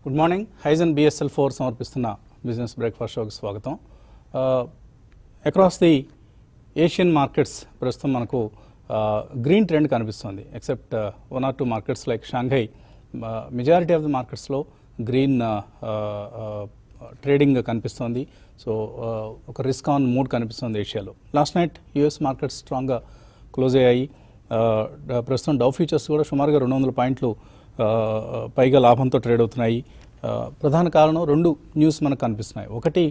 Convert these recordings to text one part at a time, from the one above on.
Good morning హైజన్ BSL four సమర్పిస్తున్న business breakfast షోకి స్వాగతం అక్రాస్ ది ఏషియన్ మార్కెట్స్ ప్రస్తుతం మనకు గ్రీన్ ట్రెండ్ కనిపిస్తుంది except one or two markets like Shanghai majority of the మార్కెట్స్లో గ్రీన్ ట్రేడింగ్ కనిపిస్తోంది సో ఒక రిస్క్ ఆన్ మూడ్ కనిపిస్తుంది ఏషియాలో లాస్ట్ నైట్ యూఎస్ మార్కెట్స్ స్ట్రాంగ్గా క్లోజ్ అయ్యాయి ఆ, డ- ప్రస్తుతం డౌ ఫ్యూచర్స్ కూడా సుమారుగా రెండు వందల పాయింట్లు ఆ, పైగా లాభంతో ట్రేడ్ అవుతున్నాయి ఆ, ప్రధాన కారణం రెండు న్యూస్ మనకు కనిపిస్తున్నాయి ఒకటి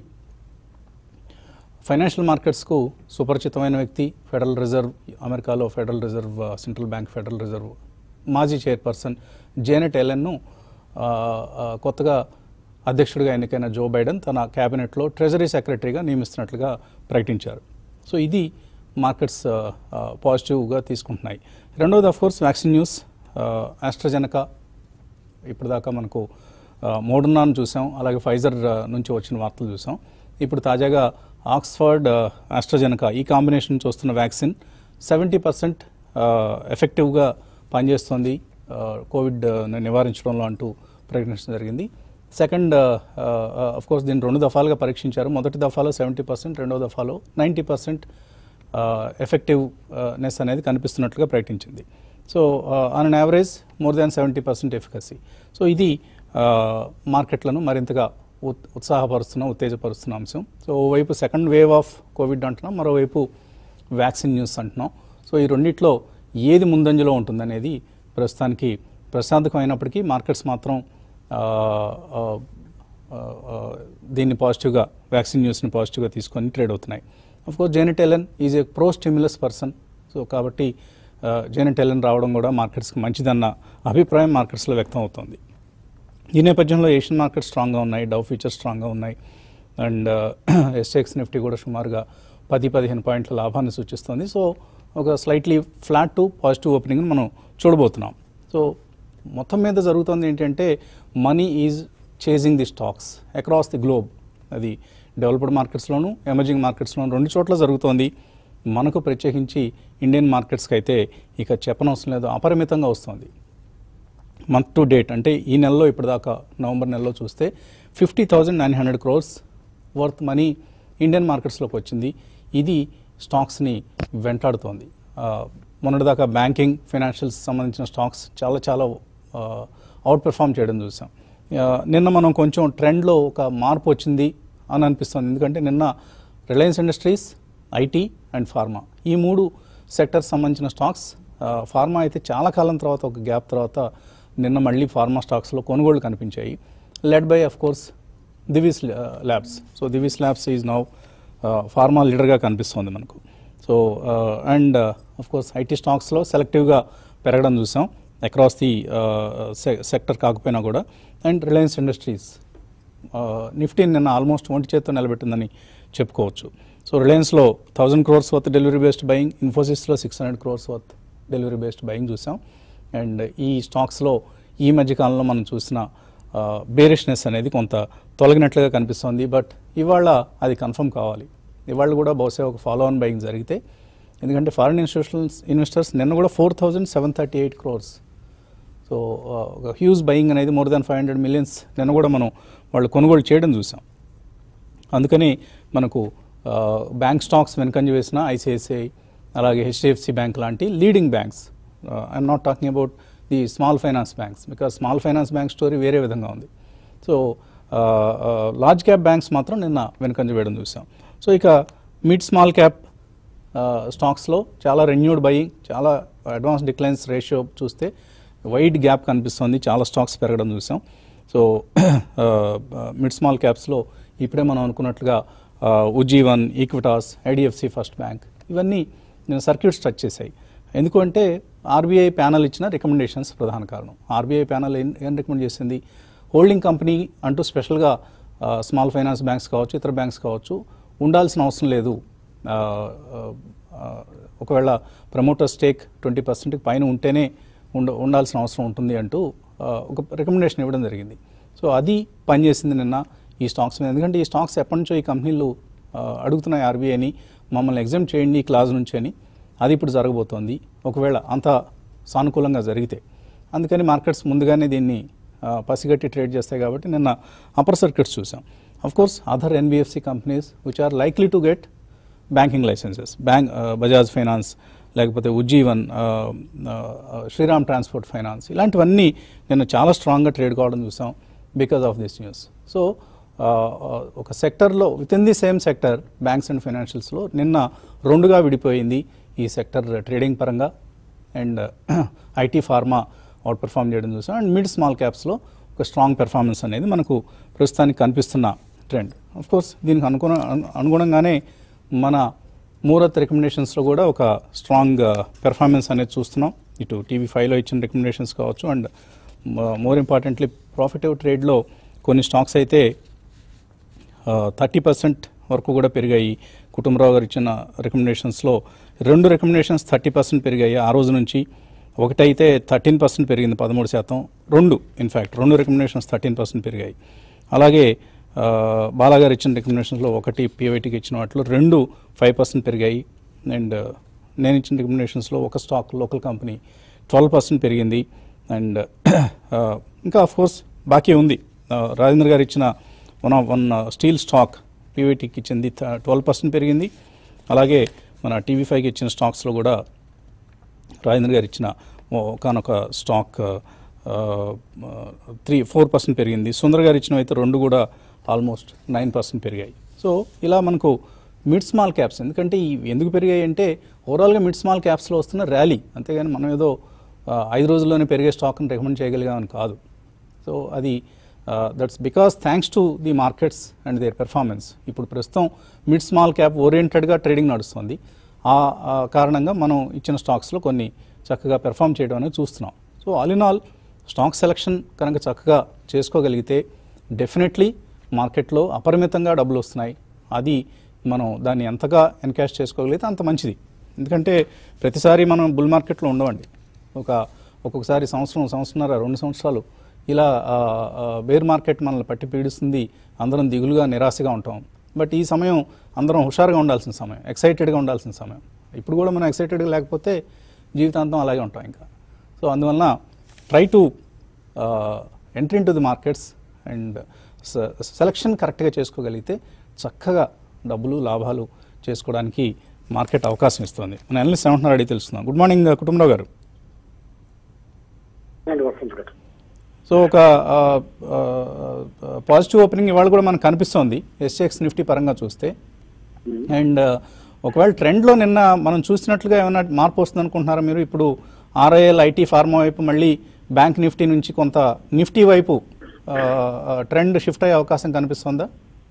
ఫైనాన్షియల్ మార్కెట్స్కు సుపరిచితమైన వ్యక్తి ఫెడరల్ రిజర్వ్ అమెరికాలో federal reserve uh, central bank federal reserve మాజీ చైర్పర్సన్ జేనెట్ ఎలెన్ను ఆ, ఆ, కొత్తగా అధ్యక్షుడిగా ఎన్నికైన జో బైడెన్ తన క్యాబినెట్లో ట్రెజరీ సెక్రటరీగా నియమిస్తున్నట్లుగా ప్రకటించారు సో ఇది మార్కెట్స్ ఆ, ఆ, పాజిటివ్గా తీసుకుంటున్నాయి రెండవది of course vaccine news AstraZeneca ఇప్పటిదాకా మనకు ఆ, మోడర్నాను చూసాం అలాగే ఫైజర్ ఆ, నుంచి వచ్చిన వార్తలు చూసాం ఇప్పుడు తాజాగా ఆక్స్ఫర్డ్ ఆ, ఆస్ట్రజెనకా ఈ కాంబినేషన్ నుంచి వస్తున్న వ్యాక్సిన్ సెవెంటీ పర్సెంట్ ఎఫెక్టివ్గా పనిచేస్తుంది ఆ, కోవిడ్ ఆ, ని నివారించడంలో అంటూ ప్రకటించడం జరిగింది సెకండ్ అఫ్ కోర్స్ దీన్ని రెండు దఫాలుగా పరీక్షించారు మొదటి దఫాలో సెవెంటీ పర్సెంట్ రెండవ దఫాలో నైంటీ పర్సెంట్ ఎఫెక్టివ్నెస్ అనేది కనిపిస్తున్నట్లుగా ప్రకటించింది so on an average more than seventy percent efficacy so ఇది ఆ, మార్కెట్లను మరింతగా ఉత్ ఉత్సాహపరుస్తున్న ఉత్తేజపరుస్తున్న అంశం సో ఓవైపు సెకండ్ వేవ్ ఆఫ్ కోవిడ్ అంటున్నాం మరోవైపు వ్యాక్సిన్ న్యూస్ అంటున్నాం సో ఈ రెండిట్లో ఏది ముందంజలో ఉంటుందనేది ప్రస్తుతానికి ప్రశాంతకమైనప్పటికీ మార్కెట్స్ మాత్రం ఆ, ఆ, ఆ, ఆ, దీన్ని పాజిటివ్గా వ్యాక్సిన్ న్యూస్ని పాజిటివ్గా తీసుకొని ట్రేడ్ అవుతున్నాయి of course Janet Yellen is a pro stimulus person so కాబట్టి జెనెట్ ఎలన్ రావడం కూడా మార్కెట్స్కి మంచిదన్న అభిప్రాయం మార్కెట్స్లో వ్యక్తం అవుతోంది ఈ నేపథ్యంలో ఏషియన్ మార్కెట్ స్ట్రాంగ్గా ఉన్నాయి డవ్ ఫ్యూచర్స్ స్ట్రాంగ్గా ఉన్నాయి అండ్ ఎస్ఎక్స్ నిఫ్టీ కూడా సుమారుగా పది పదిహేను పాయింట్ల లాభాన్ని సూచిస్తుంది సో ఒక slightly flat to positive opening మనం చూడబోతున్నాం సో మొత్తం మీద జరుగుతుంది ఏంటంటే money is chasing the stocks across the globe అది డెవలప్డ్ మార్కెట్స్లోను ఎమర్జింగ్ మార్కెట్స్లోను రెండు చోట్ల జరుగుతోంది మనకు ప్రత్యేకించి ఇండియన్ మార్కెట్స్కి అయితే ఇక చెప్పనవసరం లేదు అపరిమితంగా వస్తుంది మంత్ టు డేట్ అంటే ఈ నెలలో ఇప్పటిదాకా నవంబర్ నెలలో చూస్తే fifty thousand nine hundred crores worth money Indian మార్కెట్స్లోకి వచ్చింది ఇది స్టాక్స్ని వెంటాడుతోంది ఆ, మొన్నటిదాకా బ్యాంకింగ్ ఫైనాన్షియల్స్ సంబంధించిన స్టాక్స్ చాలా చాలా అవుట్ పెర్ఫామ్ చేయడం చూసాం ఆ, నిన్న మనం కొంచెం ట్రెండ్లో ఒక మార్పు వచ్చింది అని అనిపిస్తుంది ఎందుకంటే నిన్న Reliance industries IT and pharma ఈ మూడు సెక్టర్స్ సంబంధించిన స్టాక్స్ ఆ, ఫార్మా అయితే చాలా కాలం తర్వాత ఒక గ్యాప్ తర్వాత నిన్న మళ్ళీ ఫార్మా స్టాక్స్లో కొనుగోళ్లు కనిపించాయి led by of course Divi's labs so Divi's labs is now pharma లీడర్గా కనిపిస్తుంది మనకు so and of course IT స్టాక్స్లో సెలెక్టివ్గా పెరగడం చూసాం అక్రాస్ ది సెక్టర్ కాకపోయినా కూడా అండ్ రిలయన్స్ ఇండస్ట్రీస్ నిఫ్టీ నిన్న ఆల్మోస్ట్ ఒంటి చేత్తో నిలబెట్టిందని చెప్పుకోవచ్చు సో రిలయన్స్లో thousand crores worth delivery based buying ఇన్ఫోసిస్లో six hundred crores worth delivery based buying చూసాం అండ్ ఈ స్టాక్స్లో ఈ మధ్య కాలంలో మనం చూసిన బేరిష్నెస్ అనేది కొంత తొలగినట్లుగా కనిపిస్తోంది బట్ ఇవాళ అది కన్ఫర్మ్ కావాలి ఇవాళ కూడా బహుశా ఒక ఫాలో ఆన్ బయింగ్ జరిగితే ఎందుకంటే ఫారిన్ ఇన్స్టిట్యూషనల్స్ ఇన్వెస్టర్స్ నిన్న కూడా four thousand seven thirty eight crores so uh, ఒక హ్యూజ్ బయింగ్ అనేది more than five hundred millions నిన్న కూడా మనం వాళ్ళు కొనుగోలు చేయడం చూసాం అందుకని మనకు ఆ, బ్యాంక్ స్టాక్స్ వెనకంజ వేసిన ఐసిఐసిఐ అలాగే హెచ్డిఎఫ్సి బ్యాంక్ లాంటి leading banks I'm not talking about the small finance banks because small finance bank story వేరే విధంగా ఉంది సో లార్జ్ క్యాప్ బ్యాంక్స్ మాత్రం నిన్న వెనకంజ వేయడం చూసాం సో ఇక మిడ్ స్మాల్ క్యాప్ స్టాక్స్లో చాలా రెన్యూడ్ బయింగ్ చాలా అడ్వాన్స్ డిక్లైన్స్ రేషియో చూస్తే వైడ్ గ్యాప్ కనిపిస్తుంది చాలా స్టాక్స్ పెరగడం చూసాం సో మిడ్ స్మాల్ క్యాప్స్లో ఇప్పుడే మనం అనుకున్నట్లుగా uh, Ujjivan Equitas IDFC first bank ఇవన్నీ నేను సర్క్యూట్స్ టచ్ చేశాయి ఎందుకంటే ఆర్బీఐ ప్యానల్ ఇచ్చిన రికమెండేషన్స్ ప్రధాన కారణం ఆర్బీఐ ప్యానల్ ఏం ఏం రికమెండ్ చేసింది హోల్డింగ్ కంపెనీ అంటూ స్పెషల్గా స్మాల్ ఫైనాన్స్ బ్యాంక్స్ కావచ్చు ఇతర బ్యాంక్స్ కావచ్చు ఉండాల్సిన అవసరం లేదు ఆ, ఆ, ఆ, ఒకవేళ ప్రమోటర్ స్టేక్ ట్వంటీ పర్సెంట్కి పైన ఉంటేనే ఉండ ఉండాల్సిన అవసరం ఉంటుంది అంటూ ఆ, ఒక రికమెండేషన్ ఇవ్వడం జరిగింది సో అది పనిచేసింది నిన్న ఈ స్టాక్స్ మీద ఎందుకంటే ఈ స్టాక్స్ ఎప్పటి నుంచో ఈ కంపెనీలు ఆ, అడుగుతున్నాయి ఆర్బీఐని మమ్మల్ని ఎగ్జామ్ చేయండి ఈ క్లాజ్ నుంచి అని అది ఇప్పుడు జరగబోతోంది ఒకవేళ అంత సానుకూలంగా జరిగితే అందుకని మార్కెట్స్ ముందుగానే దీన్ని పసిగట్టి ట్రేడ్ చేస్తాయి కాబట్టి నిన్న అప్పర్ సర్క్యూట్స్ చూసాం of course other NBFC companies which are likely to get banking licenses bank Bajaj finance లేకపోతే ఉజ్జీవన్ ఆ, ఆ, శ్రీరామ్ ట్రాన్స్పోర్ట్ ఫైనాన్స్ ఇలాంటివన్నీ నిన్న చాలా స్ట్రాంగ్గా ట్రేడ్ కావడం చూసాం because of this news so ఒక సెక్టర్లో with in the same sector banks and ఫైనాన్షియల్స్లో నిన్న రెండుగా విడిపోయింది ఈ సెక్టర్ ట్రేడింగ్ పరంగా and IT pharma outperform చేయడం చూసాం అండ్ మిడ్ స్మాల్ క్యాప్స్లో ఒక స్ట్రాంగ్ పెర్ఫార్మెన్స్ అనేది మనకు ప్రస్తుతానికి కనిపిస్తున్న ట్రెండ్ ఆఫ్ కోర్స్ దీనికి అనుగుణ అను- అనుగుణంగానే మన మూరత్ రికమెండేషన్స్లో కూడా ఒక స్ట్రాంగ్ పెర్ఫార్మెన్స్ అనేది చూస్తున్నాం ఇటు టీవీ ఫైవ్లో ఇచ్చిన రికమెండేషన్స్ కావచ్చు అండ్ మోర్ ఇంపార్టెంట్లీ ప్రాఫిటివ్ ట్రేడ్లో కొన్ని స్టాక్స్ అయితే థర్టీ పర్సెంట్ వరకు కూడా పెరిగాయి కుటుంబరావు గారు ఇచ్చిన రికమెండేషన్స్లో రెండు రికమెండేషన్స్ థర్టీ పర్సెంట్ పెరిగాయి ఆ రోజు నుంచి ఒకటైతే థర్టీన్ పర్సెంట్ పెరిగింది పదమూడు శాతం రెండు ఇన్ఫ్యాక్ట్ రెండు రికమెండేషన్స్ థర్టీన్ పర్సెంట్ పెరిగాయి అలాగే ఆ, బాలాగారు ఇచ్చిన రికమెండేషన్స్లో ఒకటి పివైటీకి ఇచ్చిన వాటిలో రెండు ఫైవ్ పర్సెంట్ పెరిగాయి అండ్ నేను ఇచ్చిన రికమెండేషన్స్లో ఒక stock local company twelve percent పెరిగింది అండ్ ఇంకా ఆఫ్ కోర్స్ బాకీ ఉంది ఆ, రాజేంద్ర గారు ఇచ్చిన one of one steel stock పీవీటీకి ఇచ్చింది ట్వెల్వ్ పర్సెంట్ పెరిగింది అలాగే మన టీవీ ఫైవ్కి ఇచ్చిన స్టాక్స్లో కూడా రాజేంద్ర గారు ఇచ్చిన ఒకనొక స్టాక్ త్రీ ఫోర్ పర్సెంట్ పెరిగింది సుందర్ గారు ఇచ్చినవి అయితే రెండు కూడా ఆల్మోస్ట్ నైన్ పర్సెంట్ పెరిగాయి సో ఇలా మనకు మిడ్ స్మాల్ క్యాప్స్ ఎందుకంటే ఈ ఎందుకు పెరిగాయి అంటే ఓవరాల్గా మిడ్ స్మాల్ క్యాప్స్లో వస్తున్న ర్యాలీ అంతేగాని మనం ఏదో ఆ, ఐదు రోజుల్లోనే పెరిగే స్టాక్ని రికమెండ్ చేయగలిగామని కాదు సో అది that's because thanks to the markets and their performance ఇప్పుడు ప్రస్తుతం మిడ్ స్మాల్ క్యాప్ ఓరియంటెడ్గా ట్రేడింగ్ నడుస్తుంది ఆ ఆ కారణంగా మనం ఇచ్చిన స్టాక్స్లో కొన్ని చక్కగా పెర్ఫామ్ చేయడం అనేది చూస్తున్నాం so all in all stock selection కనుక చక్కగా చేసుకోగలిగితే డెఫినెట్లీ మార్కెట్లో అపరిమితంగా డబ్బులు వస్తున్నాయి అది మనం దాన్ని ఎంతగా ఎన్కాష్ చేసుకోగలిగితే అంత మంచిది ఎందుకంటే ప్రతిసారి మనం బుల్ మార్కెట్లో ఉండవండి ఒక ఒక్కొక్కసారి సంవత్సరం సంవత్సరంన్నర రెండు సంవత్సరాలు ఇలా ఆ, ఆ, బేర్ మార్కెట్ మనల్ని పట్టి పీడిస్తుంది అందరం దిగులుగా నిరాశగా ఉంటాం బట్ ఈ సమయం అందరం హుషారుగా ఉండాల్సిన సమయం ఎక్సైటెడ్గా ఉండాల్సిన సమయం ఇప్పుడు కూడా మనం ఎక్సైటెడ్గా లేకపోతే జీవితాంతం అలాగే ఉంటాం ఇంకా సో అందువలన try to entry into the markets and selection కరెక్ట్గా చేసుకోగలిగితే చక్కగా డబ్బులు లాభాలు చేసుకోవడానికి మార్కెట్ అవకాశం ఇస్తుంది మన అనలిస్ట్ ఏమంటున్నారు అడిగి తెలుస్తున్నాం గుడ్ మార్నింగ్ కుటుంబరావు గారు అండి వసంత్ గారు సో ఒక పాజిటివ్ ఓపెనింగ్ ఇవాళ కూడా మనకు కనిపిస్తోంది ఎస్ఎక్స్ నిఫ్టీ పరంగా చూస్తే అండ్ ఒకవేళ ట్రెండ్లో నిన్న మనం చూసినట్లుగా ఏమైనా మార్పు వస్తుంది అనుకుంటున్నారా మీరు ఇప్పుడు ఆర్ఐఎల్ ఐటీ ఫార్మా వైపు మళ్ళీ బ్యాంక్ నిఫ్టీ నుంచి కొంత నిఫ్టీ వైపు ట్రెండ్ షిఫ్ట్ అయ్యే అవకాశం కనిపిస్తుందా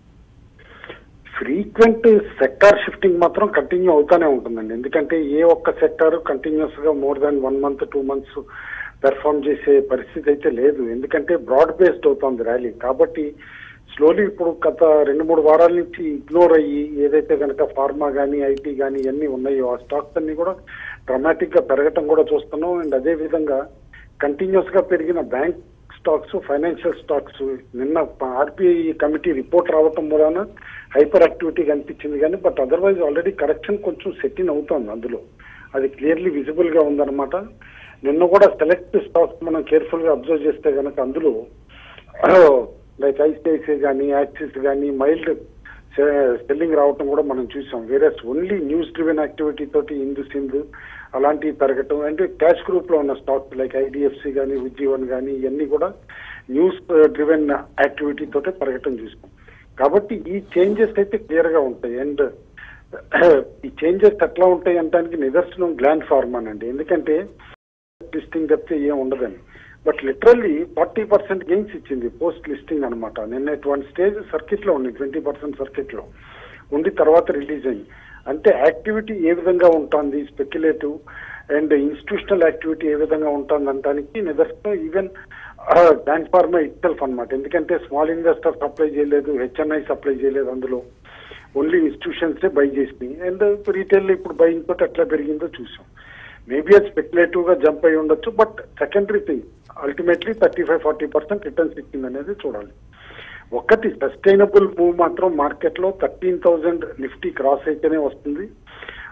ఫ్రీక్వెంట్ సెక్టార్ షిఫ్టింగ్ మాత్రం కంటిన్యూ అవుతానే ఉంటుందండి ఎందుకంటే ఏ ఒక్క సెక్టార్ కంటిన్యూస్ గా more than one month two months perform చేసే పరిస్థితి అయితే లేదు ఎందుకంటే బ్రాడ్ బేస్డ్ అవుతుంది ర్యాలీ కాబట్టి స్లోలీ ఇప్పుడు గత రెండు మూడు వారాల నుంచి ఇగ్నోర్ అయ్యి ఏదైతే కనుక ఫార్మా కానీ ఐటీ కానీ ఇవన్నీ ఉన్నాయో ఆ స్టాక్స్ అన్ని కూడా డ్రమాటిక్ గా పెరగటం కూడా చూస్తున్నాం అండ్ అదే విధంగా కంటిన్యూస్ గా పెరిగిన బ్యాంక్ స్టాక్స్ ఫైనాన్షియల్ స్టాక్స్ నిన్న ఆర్బీఐ కమిటీ రిపోర్ట్ రావటం వలన హైపర్ యాక్టివిటీ కనిపించింది కానీ బట్ అదర్వైజ్ ఆల్రెడీ కరెక్షన్ కొంచెం సెటిన్ అవుతోంది అందులో అది క్లియర్లీ విజిబుల్ గా ఉందన్నమాట నిన్న కూడా సెలెక్ట్ స్టాక్స్ మనం కేర్ఫుల్ గా అబ్జర్వ్ చేస్తే కనుక అందులో లైక్ ఐసిఐసిఐ కానీ యాక్సిస్ కానీ మైల్డ్ సెల్లింగ్ రావటం కూడా మనం చూసాం వేరే ఓన్లీ న్యూస్ డ్రివెన్ యాక్టివిటీ తోటి ఇందు సింధు అలాంటివి పెరగటం అంటే క్యాష్ గ్రూప్ లో ఉన్న స్టాక్స్ లైక్ ఐడిఎఫ్సి కానీ ఉజ్జీవన్ కానీ ఇవన్నీ కూడా న్యూస్ డ్రివెన్ యాక్టివిటీ తోటే పెరగటం చూసాం కాబట్టి ఈ చేంజెస్ అయితే క్లియర్ గా ఉంటాయి అండ్ ఈ చేంజెస్ ఎట్లా ఉంటాయి అంటానికి నిదర్శనం గ్లాండ్ ఫార్మాన్ అండి ఎందుకంటే లిస్టింగ్ తప్పితే ఏం ఉండదని but literally forty percent gains ఇచ్చింది పోస్ట్ లిస్టింగ్ అనమాట నిన్న వన్ స్టేజ్ సర్కిట్ లో ఉంది ట్వంటీ పర్సెంట్ సర్కిట్ లో ఉండి తర్వాత రిలీజ్ అయింది అంటే యాక్టివిటీ ఏ విధంగా ఉంటుంది స్పెక్యులేటివ్ అండ్ ఇన్స్టిట్యూషనల్ యాక్టివిటీ ఏ విధంగా ఉంటుంది అనడానికి నిదర్శనం ఈవెన్ బ్యాంక్ ఫార్మా ఇట్సెల్ఫ్ అనమాట ఎందుకంటే స్మాల్ ఇన్వెస్టర్ సప్లై చేయలేదు హెచ్ఎన్ఐ సప్లై చేయలేదు అందులో ఓన్లీ ఇన్స్టిట్యూషన్స్ బై చేసినాయి అండ్ రీటైల్ ఇప్పుడు బయింగ్ తోటి ఎట్లా పెరిగిందో చూసాం మేబీ అది స్పెక్యులేటివ్ గా జంప్ అయి ఉండొచ్చు but secondary thing ultimately thirty five forty percent returns ఇచ్చింది అనేది చూడాలి ఒకటి సస్టైనబుల్ మూవ్ మాత్రం మార్కెట్ లో థర్టీన్ థౌజండ్ నిఫ్టీ క్రాస్ అయితేనే వస్తుంది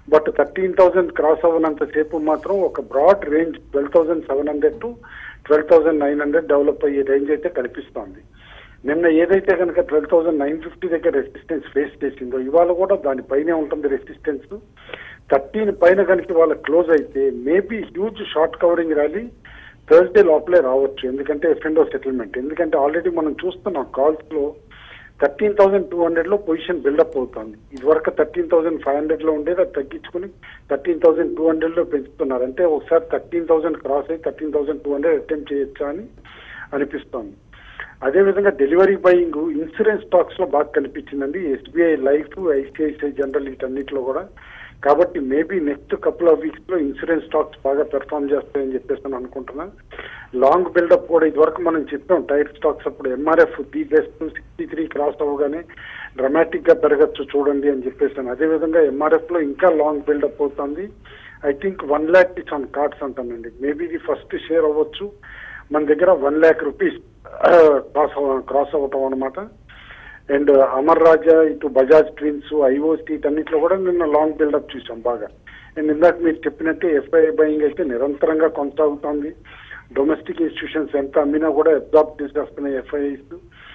బట్ థర్టీన్ థౌసండ్ క్రాస్ అవ్వనంత సేపు మాత్రం ఒక broad range twelve thousand seven hundred to twelve thousand nine hundred develop అయ్యే రేంజ్ అయితే కనిపిస్తోంది నిన్న ఏదైతే కనుక ట్వెల్వ్ థౌసండ్ నైన్ ఫిఫ్టీ దగ్గర రెసిస్టెన్స్ ఫేస్ చేసిందో ఇవాళ కూడా దానిపైనే ఉంటుంది రెసిస్టెన్స్ థర్టీన్ పైన కనుక వాళ్ళ క్లోజ్ అయితే maybe huge short covering rally Thursday లోపలే రావచ్చు ఎందుకంటే ఎఫ్ఎండో సెటిల్మెంట్ ఎందుకంటే ఆల్రెడీ మనం చూస్తున్నాం కాల్స్ లో థర్టీన్ థౌసండ్ టూ హండ్రెడ్ లో పొజిషన్ బిల్డప్ అవుతుంది ఇది వరకు థర్టీన్ థౌసండ్ ఫైవ్ హండ్రెడ్ లో ఉండేది అది తగ్గించుకుని థర్టీన్ థౌసండ్ టూ హండ్రెడ్ లో పెంచుతున్నారు అంటే ఒకసారి థర్టీన్ థౌసండ్ క్రాస్ అయ్యి thirteen thousand two hundred attempt చేయొచ్చా అని అనిపిస్తోంది అదే విధంగా డెలివరీ బయింగ్ ఇన్సూరెన్స్ స్టాక్స్ లో బాగా కనిపించిందండి ఎస్బీఐ లైఫ్ ఐసిఐసిఐ జనరల్ వీటన్నిటిలో కూడా కాబట్టి maybe next couple of weeks లో ఇన్సూరెన్స్ స్టాక్స్ బాగా పెర్ఫామ్ చేస్తాయని చెప్పేసి నేను అనుకుంటున్నాను లాంగ్ బిల్డప్ కూడా ఇదివరకు మనం చెప్పాం టైర్ స్టాక్స్ అప్పుడు MRF the best sixty three cross అవ్వగానే డ్రమాటిక్ గా పెరగచ్చు చూడండి అని చెప్పేసాను అదే విధంగా ఎంఆర్ఎఫ్ లో ఇంకా లాంగ్ బిల్డప్ అవుతుంది I think one lakh is on cards అంటానండి మేబీ ఇది ఫస్ట్ షేర్ అవ్వచ్చు మన దగ్గర one lakh rupees cross cross అవ్వటం అనమాట అండ్ అమర్ రాజా ఇటు బజాజ్ ట్విన్స్ ఐఓసి ఇటన్నిటిలో కూడా నిన్న లాంగ్ బిల్డప్ చూసాం బాగా అండ్ ఇందాక మీరు చెప్పినట్టు ఎఫ్ఐఐ బయింగ్ అయితే నిరంతరంగా కొనసాగుతోంది డొమెస్టిక్ ఇన్స్టిట్యూషన్స్ ఎంత అమ్మినా కూడా అబ్జార్బ్ చేసేస్తున్నాయి ఎఫ్ఐఐస్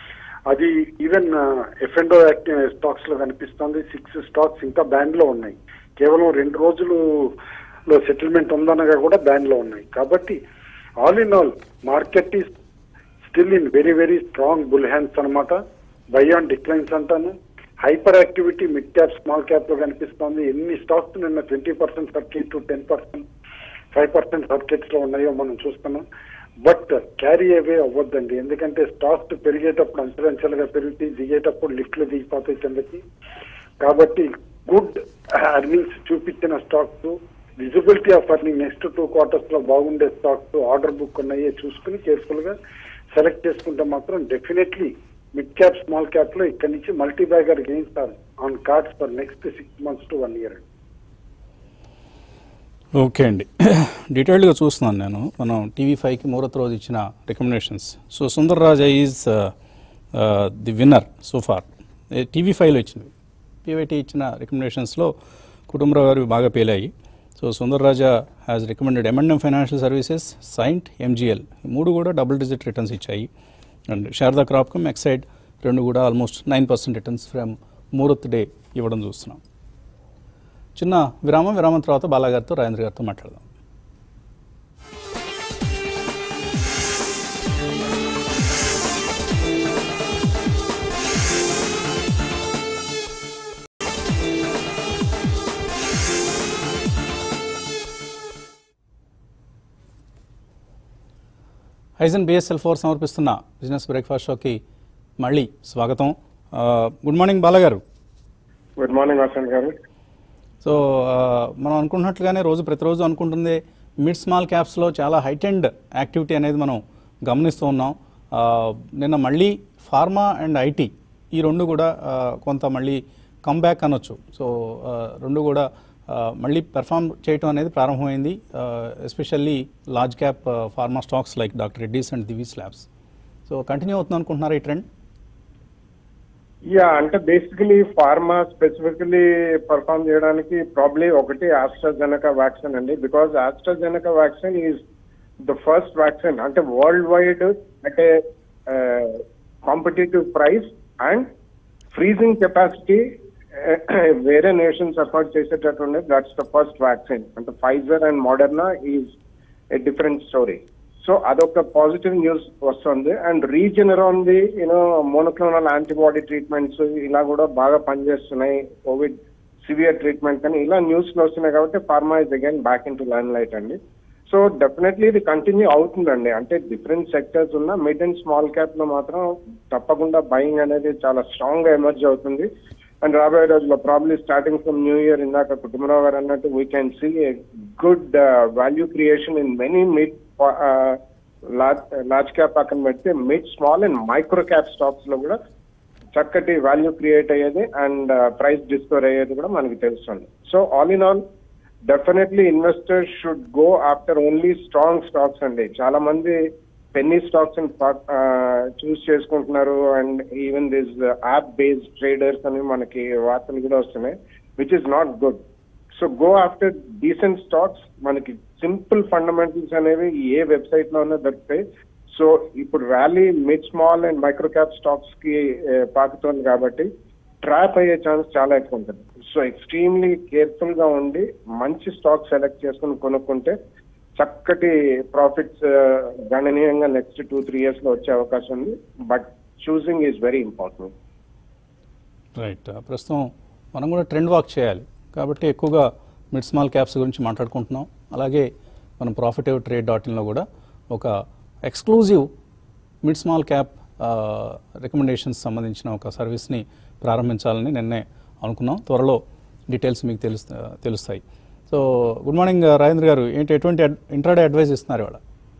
అది ఈవెన్ ఎఫ్ఎండో స్టాక్స్ లో కనిపిస్తుంది సిక్స్ స్టాక్స్ ఇంకా బ్యాన్ లో ఉన్నాయి కేవలం రెండు రోజులు లో సెటిల్మెంట్ ఉందనగా కూడా బ్యాన్ లో ఉన్నాయి కాబట్టి all in all market is still in very very strong bull hands అనమాట బై ఆన్ డిక్లైన్స్ అంటాను hyper activity mid cap small cap లో కనిపిస్తోంది ఎన్ని స్టాక్స్ నిన్న twenty percent circuit to ten percent five percent circuits లో ఉన్నాయో మనం చూస్తున్నాం బట్ క్యారీ అవే అవ్వద్దండి ఎందుకంటే స్టాక్స్ పెరిగేటప్పుడు అంచెలంచెలుగా పెరిగి దిగేటప్పుడు లిఫ్ట్లు దిగిపోతాయి కిందకి కాబట్టి గుడ్ అర్నింగ్స్ చూపించిన stocks visibility of earning next two quarters లో బాగుండే స్టాక్స్ ఆర్డర్ బుక్ ఉన్నాయో చూసుకుని కేర్ఫుల్ గా సెలెక్ట్ చేసుకుంటే మాత్రం definitely mid cap small cap లో ఇక్కడ నుంచి multi bagger gains are on cards for next six months to one year okay అండి డీటెయిల్డ్గా చూస్తున్నాను నేను మనం టీవీ ఫైవ్కి మూరత్ రోజు ఇచ్చిన recommendations so Sundar Raja is the winner so far TV ఫైవ్లో ఇచ్చినవి పీవైటీ ఇచ్చిన రికమెండేషన్స్లో కుటుంబరావు గారు బాగా పేలాయి so Sundar Raja has recommended M and M financial services Cyient MGL ఈ మూడు కూడా డబుల్ డిజిట్ రిటర్న్స్ ఇచ్చాయి అండ్ శారదా క్రాప్కమ్ ఎక్సైడ్ రెండు కూడా almost nine percent returns from muhurat day ఇవ్వడం చూస్తున్నాం చిన్న విరామం విరామం తర్వాత బాలాగారితో రాజేంద్ర గారితో మాట్లాడదాం హైజన్ బిఎస్ఎల్ ఫోర్ సమర్పిస్తున్న బిజినెస్ బ్రేక్ఫాస్ట్ షోకి మళ్ళీ స్వాగతం ఆ, గుడ్ మార్నింగ్ బాలగారు గుడ్ మార్నింగ్ వసంత్ గారు సో ఆ, మనం అనుకుంటున్నట్లుగానే రోజు ప్రతిరోజు అనుకుంటుంది మిడ్ స్మాల్ క్యాప్స్లో చాలా హైటెండ్ యాక్టివిటీ అనేది మనం గమనిస్తూ ఉన్నాం ఆ, నిన్న మళ్ళీ ఫార్మా అండ్ ఐటీ ఈ రెండు కూడా ఆ, కొంత మళ్ళీ కమ్బ్యాక్ అనొచ్చు సో ఆ, రెండు కూడా ఆ, మళ్ళీ పెర్ఫామ్ చేయటం అనేది ప్రారంభమైంది especially large cap pharma stocks like doctor Reddy's and Divi's labs so continue అవుతుంది అనుకుంటున్నారా ఈ ట్రెండ్ యా అంటే బేసికలీ ఫార్మా స్పెసిఫికలీ పర్ఫామ్ చేయడానికి ప్రాబ్లీ ఒకటి ఆస్ట్రాజెనకా వ్యాక్సిన్ అండి because AstraZeneca vaccine is the first vaccine అంటే వరల్డ్ వైడ్ అంటే competitive price and freezing capacity వేరే నేషన్స్ అఫోర్డ్ చేసేటట్టు ఉండే దట్స్ ద ఫస్ట్ వ్యాక్సిన్ అంటే Pfizer and Moderna is a different story so అదొక positive news వస్తుంది and Regeneron the you know monoclonal antibody treatments ఇలా కూడా బాగా పనిచేస్తున్నాయి కోవిడ్ సివియర్ ట్రీట్మెంట్ కానీ ఇలా న్యూస్ లో వస్తున్నాయి కాబట్టి pharma is again back in to line light అండి సో డెఫినెట్లీ ఇది కంటిన్యూ అవుతుందండి అంటే డిఫరెంట్ సెక్టర్స్ ఉన్న మిడ్ అండ్ స్మాల్ క్యాప్ లో మాత్రం తప్పకుండా బయింగ్ అనేది చాలా స్ట్రాంగ్ గా ఎమర్జ్ అవుతుంది అండ్ రాబోయే రోజుల్లో probably starting from new year ఇందాక కుటుంబరావు గారు అన్నట్టు we can see a good value creation in many mid large cap పక్కన పెడితే mid small and micro cap stocks లో కూడా చక్కటి వాల్యూ క్రియేట్ అయ్యేది అండ్ ప్రైస్ డిస్కవర్ అయ్యేది కూడా మనకి తెలుస్తుంది so all in all definitely investors should go after only strong stocks అండి చాలా మంది పెన్నీ స్టాక్స్ చూస్ చేసుకుంటున్నారు and even this app based traders అని మనకి వార్తలు కూడా వస్తున్నాయి which is not good so so go after decent stocks మనకి సింపుల్ ఫండమెంటల్స్ అనేవి ఏ వెబ్సైట్ లోనే దొరుకుతాయి సో ఇప్పుడు rally mid small and micro cap stocks కి ఏ, పాకుతోంది కాబట్టి ట్రాప్ అయ్యే ఛాన్స్ చాలా ఎక్కువ ఉంటుంది సో ఎక్స్ట్రీమ్లీ కేర్ఫుల్ గా ఉండి మంచి స్టాక్ సెలెక్ట్ చేసుకుని కొనుక్కుంటే చక్కటి ప్రాఫిట్స్ గణనీయంగా నెక్స్ట్ టూ త్రీ ఇయర్స్ లో వచ్చే అవకాశం ఉంది but choosing is very important right ప్రస్తుతం మనం కూడా ట్రెండ్ వాక్ చేయాలి కాబట్టి ఎక్కువగా మిడ్ స్మాల్ క్యాప్స్ గురించి మాట్లాడుకుంటున్నాం అలాగే మనం ప్రాఫిటివ్ ట్రేడ్ డాట్ ఇన్లో కూడా ఒక exclusive mid small cap recommendations సంబంధించిన ఒక సర్వీస్ని ప్రారంభించాలని నిన్నే అనుకున్నాం త్వరలో డీటెయిల్స్ మీకు తెలుస్తా తెలుస్తాయి సో గుడ్ మార్నింగ్ రాజేంద్ర గారు ఏంటి ఎటువంటి ఇంట్రాడే అడ్వైస్ ఇస్తున్నారు ఇవాళ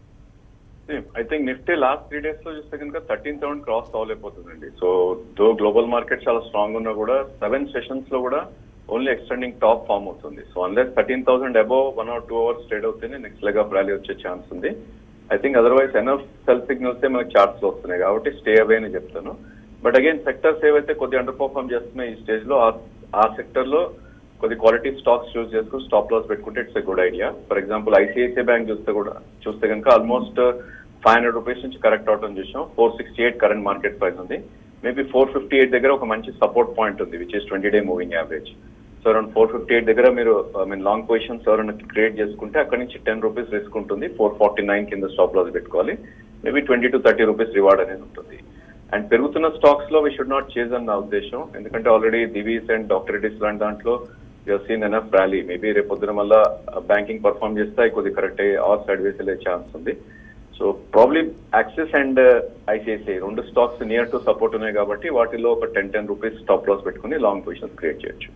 I think Nifty last three days లో చూస్తే కనుక థర్టీన్ సెవెన్ క్రాస్ అవ్వలేకపోతుందండి సో దో గ్లోబల్ మార్కెట్ చాలా స్ట్రాంగ్ ఉన్నా కూడా సెవెన్ సెషన్స్ లో కూడా ఓన్లీ ఎక్స్టెండింగ్ టాప్ ఫామ్ అవుతుంది so unless thirteen thousand above one or two hours trade అవుతేనే నెక్స్ట్ లెగ్ ఆఫ్ ర్యాలీ వచ్చే ఛాన్స్ ఉంది I think otherwise enough sell signals మనకి చార్ట్స్ లో వస్తున్నాయి కాబట్టి స్టే అవే అని చెప్తాను బట్ అగైన్ సెక్టర్స్ ఏవైతే కొద్దిగా అండర్ పర్ఫార్మ్ చేస్తున్నాయి ఈ స్టేజ్ లో ఆ- ఆ సెక్టర్ లో కొద్ది క్వాలిటీ స్టాక్స్ చూస్ చేసుకుని స్టాప్ లాస్ పెట్టుకుంటే it's a good idea for example ICICI bank చూస్తే కూడా చూస్తే కనుక ఆల్మోస్ట్ ఫైవ్ హండ్రెడ్ రూపీస్ నుంచి కరెక్ట్ అవటం చూసాం four sixty eight current market price ఉంది మేబీ ఫోర్ ఫిఫ్టీ ఎయిట్ దగ్గర ఒక మంచి సపోర్ట్ పాయింట్ ఉంది which is twenty day moving average so around four fifty eight దగ్గర మీరు ఐ మీన్ లాంగ్ పొజిషన్స్ ఎవరైనా క్రియేట్ చేసుకుంటే అక్కడ నుంచి టెన్ రూపీస్ రిస్క్ ఉంటుంది ఫోర్ ఫార్టీ నైన్ కింద స్టాప్ లాస్ పెట్టుకోవాలి maybe twenty two thirty rupees reward అనేది ఉంటుంది అండ్ పెరుగుతున్న స్టాక్స్ లో వి షుడ్ నాట్ చేజ్ అని నా ఉద్దేశం ఎందుకంటే already Divi's and doctor Reddy's లాంటి దాంట్లో you're seen enough rally maybe రేపు పొద్దున మళ్ళా బ్యాంకింగ్ పర్ఫామ్ చేస్తే అవి కొద్ది కరెక్ట్ అయ్యి ఆర్ సైడ్ వేసి వెళ్ళే ఛాన్స్ ఉంది so probably Axis and ICICI రెండు స్టాక్స్ నియర్ టు సపోర్ట్ ఉన్నాయి కాబట్టి వాటిలో ఒక ten ten rupees stop loss పెట్టుకుని లాంగ్ పొజిషన్స్ క్రియేట్ చేయొచ్చు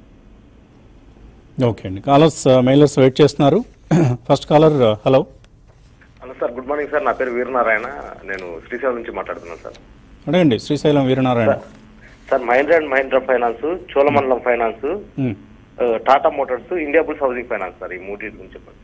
ఓకే అండి కాలర్స్ మెయిలర్స్ వెయిట్ చేస్తున్నారు first caller hello hello sir good morning sir నా పేరు వీరనారాయణ నేను శ్రీశైలం నుంచి మాట్లాడుతున్నాను సార్ అడగండి Srisailam Veeranarayana sir Mahindra and Mahindra finance Cholamandalam finance మ్. ఆ, Tata motors India bulls housing finance sir ఈ మూడింటి గురించి చెప్పండి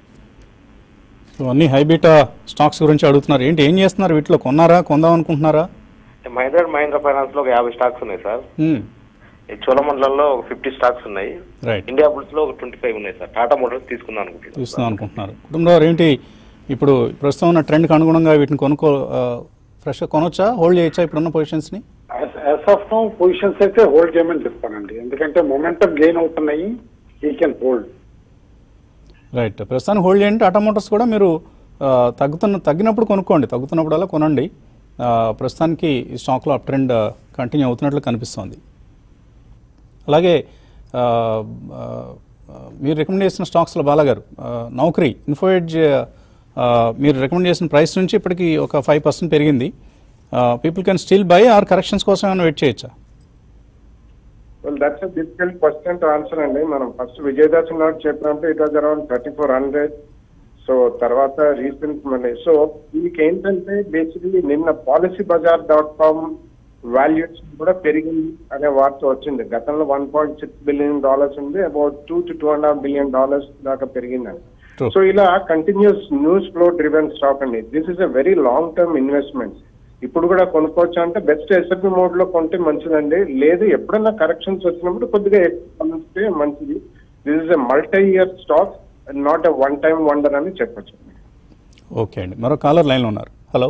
సో అన్ని హైబీటా స్టాక్స్ గురించి అడుగుతున్నారు ఏంటి ఏం చేస్తున్నారు వీటిలో కొన్నారా కొందాం అనుకుంటున్నారా మహేంద్ర అండ్ మహేంద్ర ఫైనాన్స్ లో ఒక యాభై స్టాక్స్ ఉన్నాయి సార్ మ్. ఈ చోళమండలంలో ఒక ఫిఫ్టీ స్టాక్స్ ఉన్నాయి రైట్ ఇండియా బుల్స్ లో ఒక ట్వంటీ ఫైవ్ ఉన్నాయి సార్ టాటా మోటార్స్ తీసుకుందాం అనుకుంటున్నాను చూస్తున్నాం అనుకుంటున్నారు కుటుంబంలో ఏంటి ఇప్పుడు ప్రస్తుతం ఉన్న ట్రెండ్కి అనుగుణంగా వీటిని కొనుక్కో ఫ్రెష్గా కొనొచ్చా హోల్డ్ చేయొచ్చా ఇప్పుడున్న పొజిషన్స్ని యాజ్ ఆఫ్ నో పొజిషన్స్ అయితే హోల్డ్ చేయమని చెప్తానండి ఎందుకంటే మొమెంటం గెయిన్ అవుతున్నాయి ఈ కెన్ హోల్డ్ రైట్ ప్రస్తుతానికి హోల్డ్ చేయండి టాటా మోటార్స్ కూడా మీరు ఆ, తగ్గుతున్న తగ్గినప్పుడు కొనుక్కోండి తగ్గుతున్నప్పుడల్లా కొనండి ఆ, ప్రస్తుతానికి ఈ స్టాక్లో అప్ ట్రెండ్ కంటిన్యూ అవుతున్నట్లు కనిపిస్తోంది అలాగే ఆ, ఆ, మీరు రికమెండ్ చేసిన స్టాక్స్లో బాలాగారు ఆ, నౌకరీ ఇన్ఫోఎడ్జ్ ఆ, మీరు రికమెండ్ చేసిన ప్రైస్ నుంచి ఇప్పటికి ఒక ఫైవ్ పర్సెంట్ పెరిగింది people can still buy or corrections కోసం ఏమైనా వెయిట్ చేయొచ్చా well that's difficult question to answer అండి మనం ఫస్ట్ విజయదాస్ నాట్ చెప్పినప్పుడు it was around thirty four hundred so తర్వాత రీసెంట్ మనీ సో మీకు ఏంటంటే బేసిక్లీ నిన్న Policybazaar dot com values కూడా పెరిగింది అనే వార్త వచ్చింది గతంలో one point six billion dollars ఉంది about two to two and half billion dollars దాకా పెరిగిందని True. సో ఇలా continuous news flow driven stock అండి this is a very long term investment ఇప్పుడు కూడా కొనుక్కోవచ్చు అంటే బెస్ట్ ఎస్ఎపి మోడ్ లో కొంటే మంచిదండి లేదు ఎప్పుడైనా కరెక్షన్స్ వచ్చినప్పుడు కొద్దిగా ఎక్కువ కొనిస్తే మంచిది this is a multi year stock not a one time wonder అని చెప్పొచ్చు ఓకే అండి మరో కాలర్ లైన్లో ఉన్నారు హలో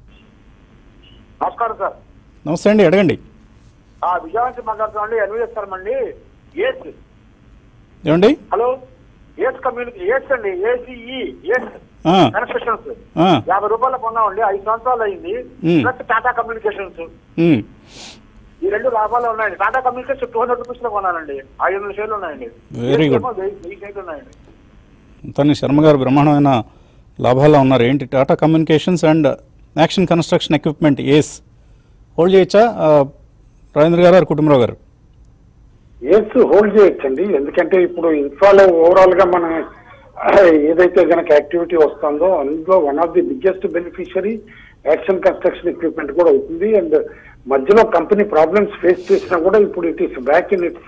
నమస్కారం సార్ నమస్తే అండి అడగండి ఆ విజయవాడ నుంచి మాట్లాడుతున్నాండి ఎన్వీఎస్ సార్ అండి ఏస్ ఏమండి హలో ఏస్ కమ్యూనిటీ ఏస్ అండి ఏసీఈ ఏస్ ఆ, కన్స్ట్రక్షన్స్ ఆ, యాభై రూపాయలు కొన్నామండి ఐదు సంవత్సరాలు అయింది మ్మ్. ప్లస్ టాటా కమ్యూనికేషన్స్ ఉమ్, ఈ రెండు లాభాలు ఉన్నాయండి Tata communication two hundred rupees లో కొన్నానండి ఐదు వందల షేర్లు ఉన్నాయండి Very good. ఏస్ ఏమో వెయ్యి వెయ్యి షేర్లు ఉన్నాయండి తని శర్మ గారు బ్రహ్మాండమైన లాభాల్లో ఉన్నారు ఏంటి Tata communications and action construction equipment ace hold చేయొచ్చా ఆ, రాజేంద్ర గారు వారి కుటుంబరావు గారు ఏస్ హోల్డ్ చేయొచ్చండి ఎందుకంటే ఇప్పుడు ఇన్ఫాలో ఓవరాల్ గా మనం ఏదైతే గనక యాక్టివిటీ వస్తుందో అందులో one of the biggest beneficiary action construction equipment కూడా అవుతుంది అండ్ మధ్యలో కంపెనీ ప్రాబ్లమ్స్ ఫేస్ చేసినా కూడా ఇప్పుడు it is back in its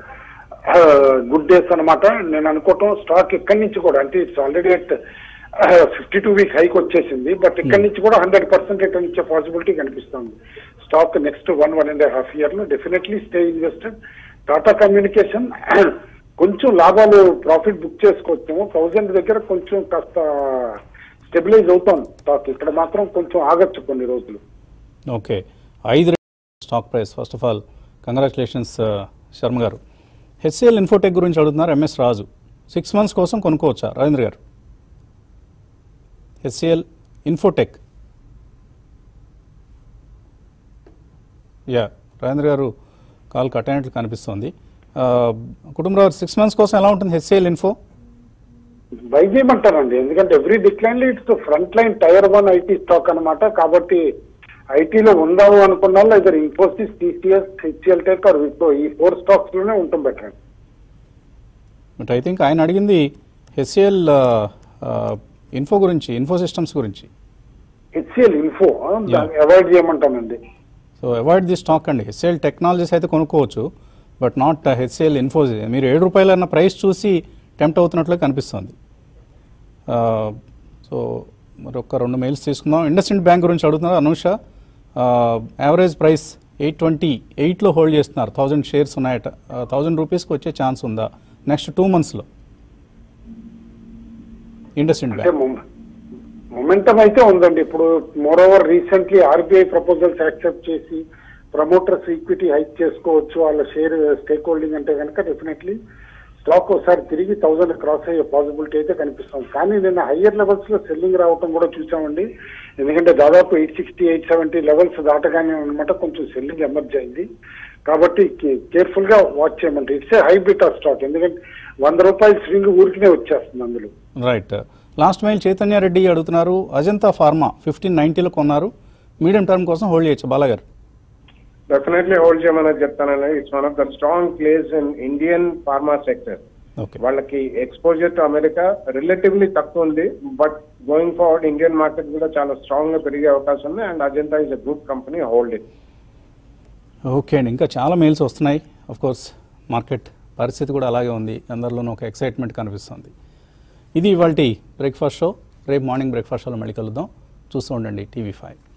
good days అన్నమాట నేను అనుకోవటం స్టాక్ ఇక్కడి నుంచి కూడా అంటే it's already at fifty two week high వచ్చేసింది బట్ ఇక్కడి నుంచి కూడా హండ్రెడ్ పర్సెంట్ రిటర్న్ ఇచ్చే పాసిబిలిటీ కనిపిస్తుంది stock next one one and half year లో definitely stay invested Tata communication కొంచెం లాభాలు ప్రాఫిట్ బుక్ చేసుకోవచ్చేమో థౌజండ్ దగ్గర కొంచెం కాస్త స్టెబిలైజ్ అవుతాం స్టాక్ ఇక్కడ మాత్రం కొంచెం ఆగచ్చు కొన్ని రోజులు ఓకే ఐదు stock price first of all congratulations Sharma గారు హెచ్సిఎల్ ఇన్ఫోటెక్ గురించి అడుగుతున్నారు ఎంఎస్ రాజు సిక్స్ మంత్స్ కోసం కొనుక్కోవచ్చా రాజేంద్ర గారు హెచ్సిఎల్ ఇన్ఫోటెక్ యా రాజేంద్ర గారు కాల్ కట్ అయినట్లు కనిపిస్తోంది ఆ, కుటుంబరావు సిక్స్ మంత్స్ కోసం ఎలా ఉంటుంది హెచ్సిఎల్ ఇన్ఫో బై చేయమంటారండి ఎందుకంటే every decline it's front line tier one IT stock అన్నమాట కాబట్టి ఐటీలో ఉందాము అనుకున్న వాళ్ళు ఇద్దరు Infosys TCS HL tech or Wipro ఈ ఫోర్ స్టాక్స్ లోనే ఉంటాం బెటర్ బట్ ఐ థింక్ ఆయన అడిగింది హెచ్సిఎల్ ఇన్ఫో గురించి ఇన్ఫో సిస్టమ్స్ గురించి హెచ్సిఎల్ ఇన్ఫో Yeah. అవాయిడ్ చేయమంటానండి సో అవాయిడ్ ది స్టాక్ అండి హెచ్సిఎల్ టెక్నాలజీస్ అయితే కొనుక్కోవచ్చు బట్ నాట్ హెచ్సిఎల్ ఇన్ఫోసిస్ మీరు ఏడు రూపాయలన్న ప్రైస్ చూసి టెంప్ట్ అవుతున్నట్లే కనిపిస్తుంది సో మరి ఒక రెండు మెయిల్స్ తీసుకుందాం ఇండస్ఇండ్ బ్యాంక్ గురించి అడుగుతున్నారు Anusha average price eight twenty ఎయిట్లో హోల్డ్ చేస్తున్నారు థౌజండ్ షేర్స్ ఉన్నాయట థౌజండ్ రూపీస్కి వచ్చే ఛాన్స్ ఉందా నెక్స్ట్ టూ మంత్స్లో ఇండస్ఇండ్ అంటే బ్యాంక్ మొమెంటం అయితే ఉందండి ఇప్పుడు moreover recently RBI proposals accept చేసి ప్రమోటర్స్ ఈక్విటీ హైక్ చేసుకోవచ్చు వాళ్ళ షేర్ స్టేక్ హోల్డింగ్ అంటే కనుక డెఫినెట్లీ స్టాక్ ఒకసారి తిరిగి థౌసండ్ క్రాస్ అయ్యే పాసిబిలిటీ అయితే కనిపిస్తుంది కానీ నిన్న హయ్యర్ లెవెల్స్ లో సెల్లింగ్ రావటం కూడా చూసామండి ఎందుకంటే దాదాపు eight sixty eight seventy levels దాటగానే అనమాట కొంచెం సెల్లింగ్ ఎమర్జ్ అయింది కాబట్టి కేర్ఫుల్ గా వాచ్ చేయమంటే it's a hybrid of stock ఎందుకంటే వంద రూపాయల స్వింగ్ ఊరికినే వచ్చేస్తుంది అందులో right last mile Chaitanya Reddy అడుగుతున్నారు అజంతా ఫార్మా ఫిఫ్టీన్ నైంటీలో కొన్నారు మీడియం టర్మ్ కోసం హోల్డ్ చేయొచ్చు బాలాగారు డెఫినెట్లీ హోల్డ్ చేయమని చెప్తానండి it's one of the strong place in Indian pharma sector okay వాళ్ళకి ఎక్స్పోజర్ టు అమెరికా రిలేటివ్లీ తక్కువ ఉంది but going forward Indian market కూడా చాలా స్ట్రాంగ్ గా పెరిగే అవకాశం ఉంది and Ajanta is a good company hold it okay అండి ఇంకా చాలా మెయిల్స్ వస్తున్నాయి అఫ్ కోర్స్ మార్కెట్ పరిస్థితి కూడా అలాగే ఉంది అందరిలోనూ ఒక ఎక్సైట్మెంట్ కనిపిస్తుంది ఇది ఇవాళ బ్రేక్ఫాస్ట్ షో రేపు మార్నింగ్ బ్రేక్ఫాస్ట్ షోలో మళ్ళీ కలుద్దాం చూస్తూ ఉండండి టీవీ ఫైవ్